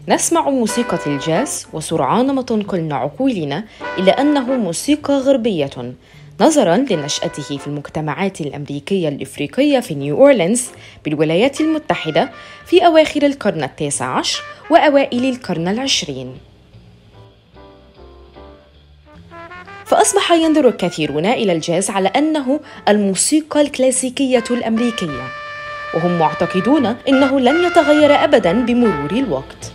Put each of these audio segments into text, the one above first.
نسمع موسيقى الجاز وسرعان ما تنقلنا عقولنا إلى أنه موسيقى غربية نظرا لنشأته في المجتمعات الأمريكية الإفريقية في نيو أورلينز بالولايات المتحدة في أواخر القرن التاسع عشر وأوائل القرن العشرين فأصبح ينظر الكثيرون إلى الجاز على أنه الموسيقى الكلاسيكية الأمريكية وهم معتقدون أنه لن يتغير أبدا بمرور الوقت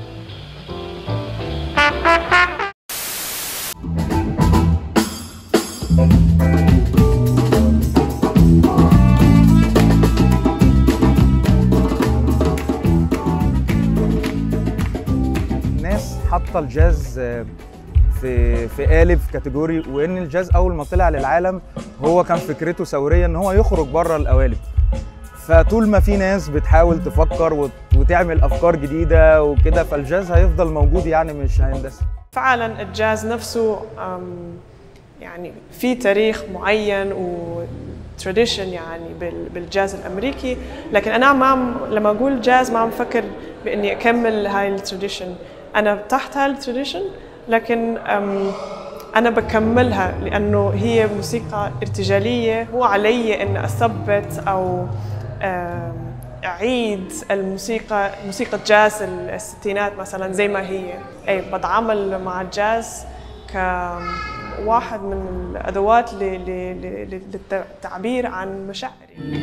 الناس حاطه الجاز في في قالب في كاتيجوري وان الجاز اول ما طلع للعالم هو كان فكرته ثوريه ان هو يخرج بره القوالب فطول ما في ناس بتحاول تفكر وت- وتعمل افكار جديده وكده فالجاز هيفضل موجود يعني مش هيندثر فعلا الجاز نفسه أم، يعني في تاريخ معين و tradition يعني بال- بالجاز الامريكي لكن انا ما عم لما اقول جاز ما عم فكر باني اكمل هاي التراديشن انا تحت هاي التراديشن لكن أم، انا بكملها لانه هي موسيقى ارتجاليه هو علي ان اثبت او أم، اعيد الموسيقى موسيقى جاز الستينات مثلا زي ما هي اي بتعامل مع الجاز كواحد من الادوات ل- ل- ل- للتعبير عن مشاعري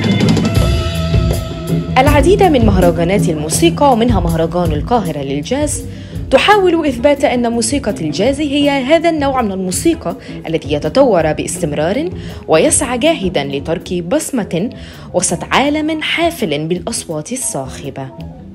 العديد من مهرجانات الموسيقى ومنها مهرجان القاهرة للجاز تحاول إثبات أن موسيقى الجاز هي هذا النوع من الموسيقى الذي يتطور باستمرار ويسعى جاهدا لترك بصمة وسط عالم حافل بالأصوات الصاخبة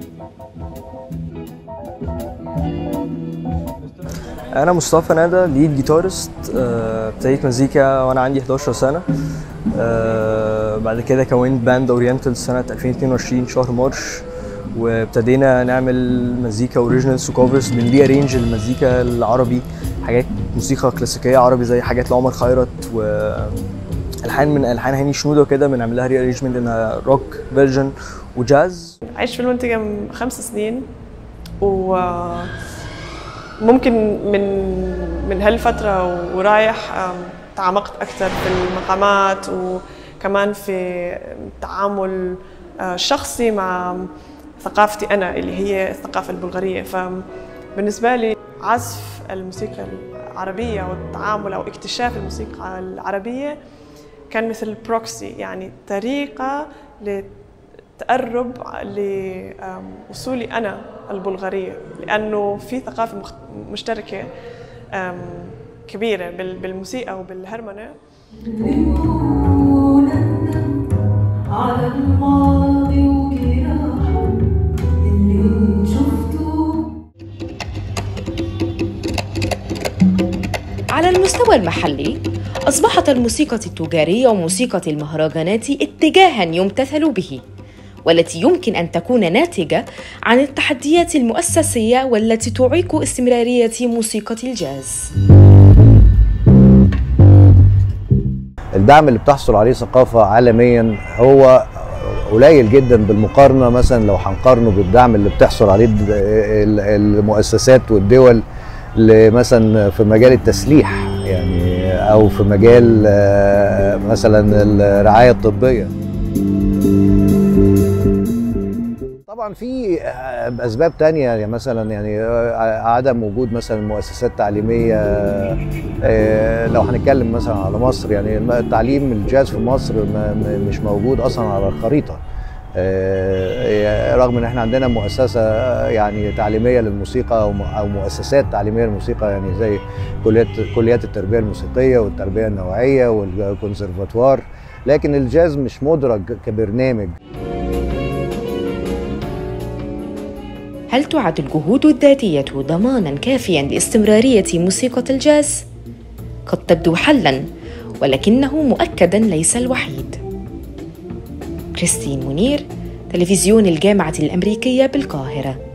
انا مصطفى ندى ليد جيتارست آه، ابتديت مزيكا وانا عندي 11 سنه آه، بعد كده كونت باند اورينتال سنه 2022 شهر مارش وابتدينا نعمل مزيكا اوريجينالز وكوفرز بنري ارينج المزيكا العربي حاجات موسيقى كلاسيكيه عربي زي حاجات لعمر خيرت و الحان من الحان هاني شنوده وكده بنعمل لها ري ارينجمنت انها روك فيرجن وجاز عشت في المنطقة من خمس سنين و ممكن من من هالفترة ورايح أم، تعمقت أكثر في المقامات وكمان في التعامل آه، الشخصي مع ثقافتي أنا اللي هي الثقافة البلغارية فبالنسبة لي عزف الموسيقى العربية والتعامل أو اكتشاف الموسيقى العربية كان مثل بروكسي يعني طريقة لتقرب لوصولي أنا البلغارية لأنه في ثقافة مخت- مشتركة أم، كبيرة بال- بالموسيقى وبالهرمونة ونندم على الماضي وجراحه اللي شفته على المستوى المحلي أصبحت الموسيقى التجارية وموسيقى المهرجانات اتجاها يمتثل به والتي يمكن أن تكون ناتجة عن التحديات المؤسسية والتي تعيق استمرارية موسيقى الجاز الدعم اللي بتحصل عليه ثقافة عالميا هو قليل جدا بالمقارنة مثلا لو هنقارنه بالدعم اللي بتحصل عليه الد- ال- المؤسسات والدول ل- مثلا في مجال التسليح يعني او في مجال آه، مثلا الرعاية الطبية طبعا في آه، اسباب تانية يعني مثلا يعني آه، عدم وجود مثلا مؤسسات تعليميه آه، لو هنتكلم مثلا على مصر يعني الم- تعليم الجاز في مصر ما- ما- مش موجود اصلا على الخريطه آه، رغم ان احنا عندنا مؤسسه آه، يعني تعليميه للموسيقى او م- او مؤسسات تعليميه للموسيقى يعني زي كليات كليات التربيه الموسيقيه والتربيه النوعيه والكونسرفاتوار لكن الجاز مش مدرج كبرنامج هل تعد الجهود الذاتية ضمانا كافيا لاستمرارية موسيقى الجاز؟ قد تبدو حلا ولكنه مؤكدا ليس الوحيد كريستين منير تلفزيون الجامعة الأمريكية بالقاهرة